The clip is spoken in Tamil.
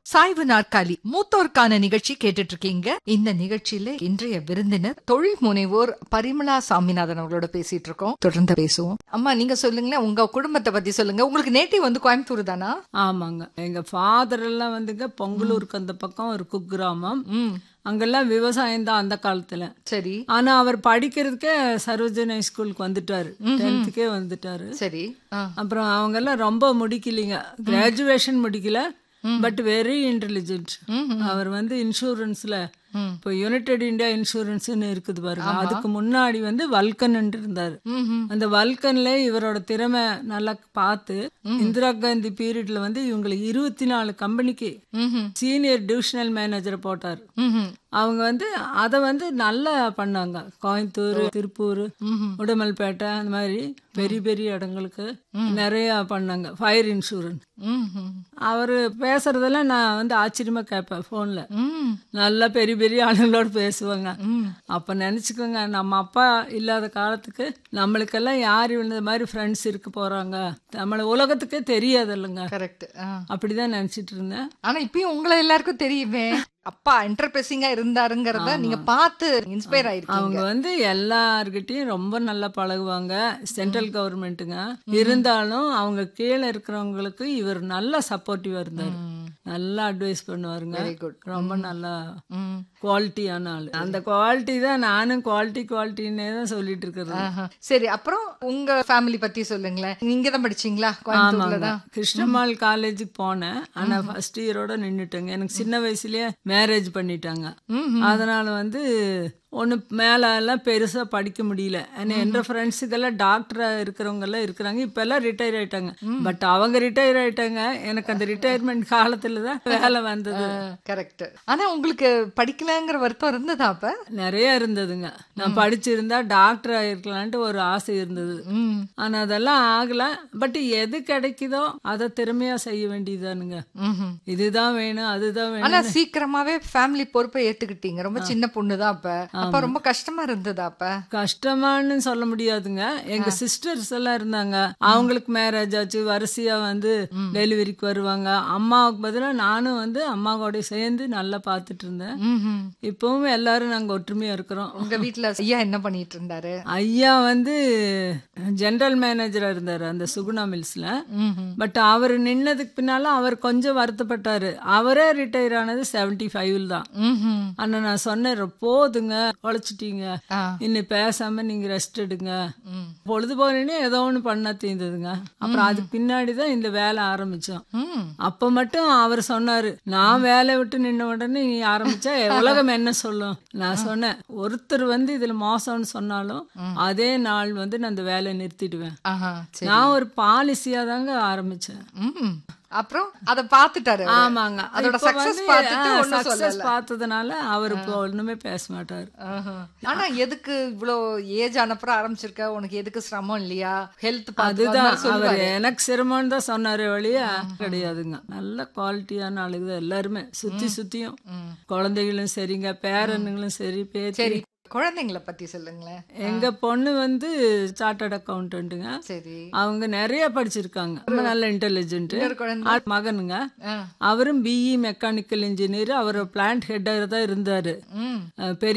சாய்வு நாற்காலி மூத்தோருக்கான நிகழ்ச்சி கேட்டுட்டு இருக்கீங்க இந்த நிகழ்ச்சியில இன்றைய விருந்தினர் தொழில் முனைவோர் பரிமளா சாமிநாதன் அவங்களோட பேசிட்டு இருக்கோம் தொடர்ந்து பேசுவோம் அம்மா நீங்க சொல்லுங்களேன் உங்க குடும்பத்தை பத்தி சொல்லுங்க உங்களுக்கு நேட்டிவ் வந்து கோயம்புத்தூர் தானா ஆமாங்க எங்க ஃபாதர் எல்லாம் வந்துங்க பொங்கலூருக்கு அந்த பக்கம் ஒரு குக்கிராமம் ம் அங்கெல்லாம் விவசாயம் தான் அந்த காலத்துல சரி ஆனா அவர் படிக்கிறதுக்கே சரோஜினி ஸ்கூலுக்கு வந்துட்டாரு டென்த்துக்கே வந்துட்டாரு சரி ஆ. அப்புறம் அவங்க எல்லாம் ரொம்ப முடிக்கலைங்க கிராஜுவேஷன் முடிக்கல பட் வெரி இன்டெலிஜென்ட் அவர் வந்து இன்சூரன்ஸ்ல இப்போ யுனைடெட் இந்தியா இன்சூரன்ஸ்னு இருக்குது பாருங்க அதுக்கு முன்னாடி வந்து வல்கன் இருந்தாரு ம்ஹும். அந்த வல்கன்ல இவரோட திறமை நல்லா பார்த்து இந்திரா காந்தி பீரியட்ல வந்து இவங்களுக்கு இருபத்தி நாலு கம்பெனிக்கு ம்ஹும். சீனியர் டிவிஷனல் மேனேஜரை போட்டார் ம்ஹும். அவங்க வந்து அதை வந்து நல்லா பண்ணாங்க கோயம்புத்தூர் திருப்பூர் உடமல்பேட்டை அந்த மாதிரி பெரிய பெரிய இடங்களுக்கு நிறைய பண்ணாங்க ஃபயர் இன்சூரன்ஸ் ம்ஹும். அவர் பேசுறதெல்லாம் நான் வந்து ஆச்சரியமா கேட்பேன் ஃபோன்ல ம். நல்லா பெரிய பெரிய ஆளுங்களோட பேசுவாங்க அப்ப நினைச்சுக்கோங்க நம்ம அப்பா இல்லாத காலத்துக்கு நம்மளுக்கெல்லாம் யார் இந்த மாதிரி ஃப்ரெண்ட்ஸ் இருக்க போறாங்க நம்மள உலகத்துக்கே தெரியாது இல்லைங்க கரெக்ட் ஆ. அப்படிதான் நினைச்சிட்டு இருந்தேன் ஆனா இப்பயும் உங்களை எல்லாருக்கும் தெரியுமே அப்பா என்டர்பிரசிங்கா இருந்தாருங்கிறத நீங்க பார்த்து இன்ஸ்பயர் ஆயிருக்கீங்க அவங்க வந்து எல்லார்கிட்டயும் ரொம்ப நல்லா பழகுவாங்க சென்ட்ரல் கவர்மெண்ட்டுங்க இருந்தாலும் அவங்க கீழே இருக்கிறவங்களுக்கு இவர் நல்லா சப்போர்ட்டிவா இருந்தாரு நல்லா அட்வைஸ் பண்ணுவாருங்க Very good. ரொம்ப நல்லா ம். குவாலிட்டியான ஆளு அந்த குவாலிட்டி தான் நானும் குவாலிட்டி குவாலிட்டின்னே தான் சொல்லிட்டு இருக்கிறது ஆஹா. சரி அப்புறம் உங்க ஃபேமிலி பத்தி சொல்லுங்களேன் நீங்க தான் படிச்சீங்களா கோயம்புத்தூர்ல ஆமாங்க தான் கிருஷ்ணமால் காலேஜுக்கு போனேன் ஆனா ஃபர்ஸ்ட் இயரோட நின்னுட்டேங்க எனக்கு சின்ன வயசுலயே மேரேஜ் பண்ணிட்டாங்க அதனால வந்து ஒன்று மேலே எல்லாம் பெருசாக படிக்க முடியல ஏன்னா என்ற ஃப்ரெண்ட்ஸுக்கெல்லாம் டாக்டராக இருக்கிறவங்க எல்லாம் இருக்கிறாங்க இப்போ எல்லாம் ரிட்டையர் ஆயிட்டாங்க பட் அவங்க ரிட்டையர் ஆயிட்டாங்க எனக்கு அந்த ரிட்டையர்மெண்ட் காலத்துல தான் வேலை வந்தது கரெக்ட் ஆனா உங்களுக்கு படிக்கலங்கிற வருத்தம் இருந்ததா அப்ப நிறைய இருந்ததுங்க நான் படிச்சிருந்தா டாக்டர் ஆயிருக்கலான்ட்டு ஒரு ஆசை இருந்தது ம். ஆனா அதெல்லாம் ஆகல பட் எது கிடைக்குதோ அதை திறமையா செய்ய வேண்டியதானுங்க ம்ஹும். இதுதான் வேணும் அதுதான் வேணும் ஆனா சீக்கிரமாவே ஃபேமிலி பொறுப்பை ஏத்துக்கிட்டீங்க ரொம்ப சின்ன பொண்ணு தான் அப்ப அப்ப ரொம்ப கஷ்டமா இருந்ததா அப்ப கஷ்டமான்னு சொல்ல முடியாதுங்க எங்க சிஸ்டர்ஸ் எல்லாம் இருந்தாங்க அவங்களுக்கு மேரேஜ் ஆச்சு வரிசையா வந்து டெலிவரிக்கு வருவாங்க அம்மாவுக்கு பதிலா நானும் வந்து அம்மா கூட சேர்ந்து நல்லா பார்த்துட்டு இருந்தேன் ம்ஹும். இப்பவும் எல்லாரும் நாங்க ஒற்றுமையா இருக்கிறோம் உங்க வீட்ல ஐயா என்ன பண்ணிட்டு இருந்தாரு ஐயா வந்து ஜெனரல் மேனேஜரா இருந்தாரு அந்த சுகுணா மில்ஸ்ல ம்ஹும். பட் அவர் நின்னதுக்கு பின்னால அவர் கொஞ்சம் வருத்தப்பட்டாரு அவரே ரிட்டையர் ஆனது செவன்டி ஃபைவ்ல தான் ம்ஹும். ஆனா நான் சொன்னேன் போதுங்க உழைச்சிட்டீங்க ஆ. இன்னும் பேசாம நீங்க ரெஸ்ட் எடுங்க ம். பொழுது போனே ஏதோ ஒண்ணு பண்ண தீர்ந்ததுங்க அப்புறம் அதுக்கு பின்னாடி தான் இந்த வேலை ஆரம்பிச்சோம் ம். அப்ப மட்டும் அவர் சொன்னாரு நான் வேலை விட்டு நின்ன உடனே நீ ஆரம்பிச்சா உலகம் என்ன சொல்லும் நான் சொன்னேன் ஒருத்தர் வந்து இதுல மோசம்னு சொன்னாலும் அதே நாள் வந்து நான் அந்த வேலையை நிறுத்திடுவேன் ஆஹா சரி நான் ஒரு பாலிசியா தாங்க ஆரம்பிச்சேன் ம். அப்புறம் அத பாத்துட்டாரு அவரு. ஆமாங்க அதோட இப்ப சக்சஸ் வந்து, பார்த்துட்டு ஆ, ஒண்ணும் success சொல்லல பார்த்ததுனால அவர் இப்போ ஒண்ணுமே பேச மாட்டாரு ஆஹா. ஆனா எதுக்கு இவ்ளோ ஏஜ் அனுப்புறம் ஆரம்பிச்சிருக்க உனக்கு எதுக்கு சிரமம் இல்லையா ஹெல்த் அதுதான் அவர் எனக்கு சிரமம்னு தான் சொன்னாரு வழிய கிடையாதுங்க நல்ல குவாலிட்டியான ஆளுங்க தான் எல்லாருமே சுத்தி சுத்தியும் குழந்தைகளும் சரிங்க பேரனுங்களும் சரி பேத்தி சரி குழந்தைங்கள பத்தி சொல்லுங்களேன் எங்க பொண்ணு வந்து சார்ட்டர்ட் அக்கௌண்டன்ட்டுங்க சரி அவங்க நிறைய படிச்சிருக்காங்க ரொம்ப நல்ல இன்டெலிஜென்ட் இன்னொரு குழந்தை மகனுங்க ஆ. அவரும் பிஇ மெக்கானிக்கல் இன்ஜினியர் அவர் பிளான்ட் ஹெட்டர் தான் இருந்தாரு ம் அஹ் பெரிய